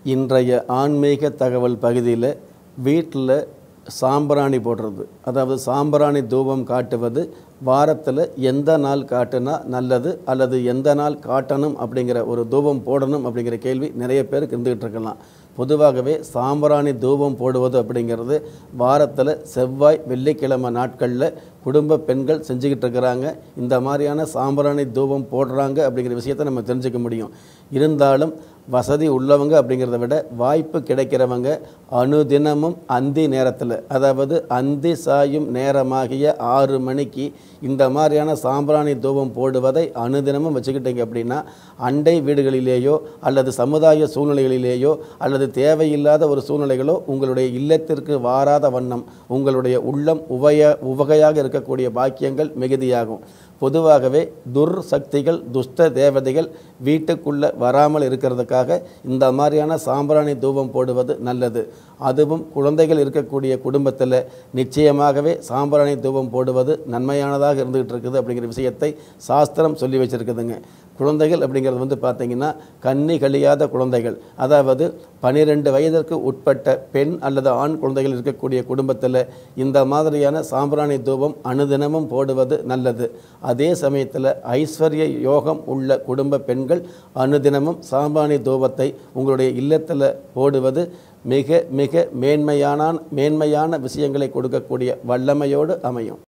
இன்றைய ஆன்மீக தகவல் பகுதியில் வீட்டில் சாம்பிராணி போடுறது அதாவது சாம்பிராணி தூபம் காட்டுவது வாரத்தில் எந்த நாள் காட்டுனா நல்லது அல்லது எந்த நாள் காட்டணும் அப்படிங்கிற ஒரு தூபம் போடணும் அப்படிங்கிற கேள்வி நிறைய பேருக்கு இருந்துகிட்டு இருக்கலாம் பொதுவாகவே சாம்பிராணி தூபம் போடுவது அப்படிங்கிறது வாரத்தில் செவ்வாய் வெள்ளிக்கிழமை நாட்களில் குடும்ப பெண்கள் செஞ்சுக்கிட்டு இருக்கிறாங்க இந்த மாதிரியான சாம்பிராணி தூபம் போடுறாங்க அப்படிங்கிற விஷயத்தை நம்ம தெரிஞ்சுக்க முடியும் இருந்தாலும் வசதி உள்ளவங்க அப்படிங்கிறத விட வாய்ப்பு கிடைக்கிறவங்க அனுதினமும் அந்தி நேரத்தில் அதாவது அந்தி சாயும் நேரமாகிய ஆறு மணிக்கு இந்த மாதிரியான சாம்பிராணி தூபம் போடுவதை அனுதினமும் வச்சுக்கிட்டீங்க அப்படின்னா அண்டை வீடுகளிலேயோ அல்லது சமுதாய சூழ்நிலைகளிலேயோ அல்லது தேவையில்லாத ஒரு சூழ்நிலைகளோ உங்களுடைய இல்லத்திற்கு வாராத வண்ணம் உங்களுடைய உள்ளம் உபய உவகையாக இருக்கக்கூடிய பாக்கியங்கள் மிகுதியாகும் பொதுவாகவே துர் சக்திகள் துஷ்ட தேவதைகள் வீட்டுக்குள்ளே வராமல் இருக்கிறதுக்காக இந்த மாதிரியான சாம்பிராணி தூபம் போடுவது நல்லது அதுவும் குழந்தைகள் இருக்கக்கூடிய குடும்பத்தில் நிச்சயமாகவே சாம்பிராணி தூபம் போடுவது நன்மையானதாக இருந்துகிட்டு இருக்குது அப்படிங்கிற விஷயத்தை சாஸ்திரம் சொல்லி வச்சுருக்குதுங்க குழந்தைகள் அப்படிங்கிறது வந்து பார்த்திங்கன்னா கன்னி கழியாத குழந்தைகள் அதாவது பனிரெண்டு வயதிற்கு உட்பட்ட பெண் அல்லது ஆண் குழந்தைகள் இருக்கக்கூடிய குடும்பத்தில் இந்த மாதிரியான சாம்பிராணி தூபம் அனுதினமும் போடுவது நல்லது அதே சமயத்தில் ஐஸ்வர்ய யோகம் உள்ள குடும்ப பெண்கள் அனுதினமும் சாம்பிராணி தூபத்தை உங்களுடைய இல்லத்தில் போடுவது மிக மிக மேன்மையான மேன்மையான விஷயங்களை கொடுக்கக்கூடிய வல்லமையோடு அமையும்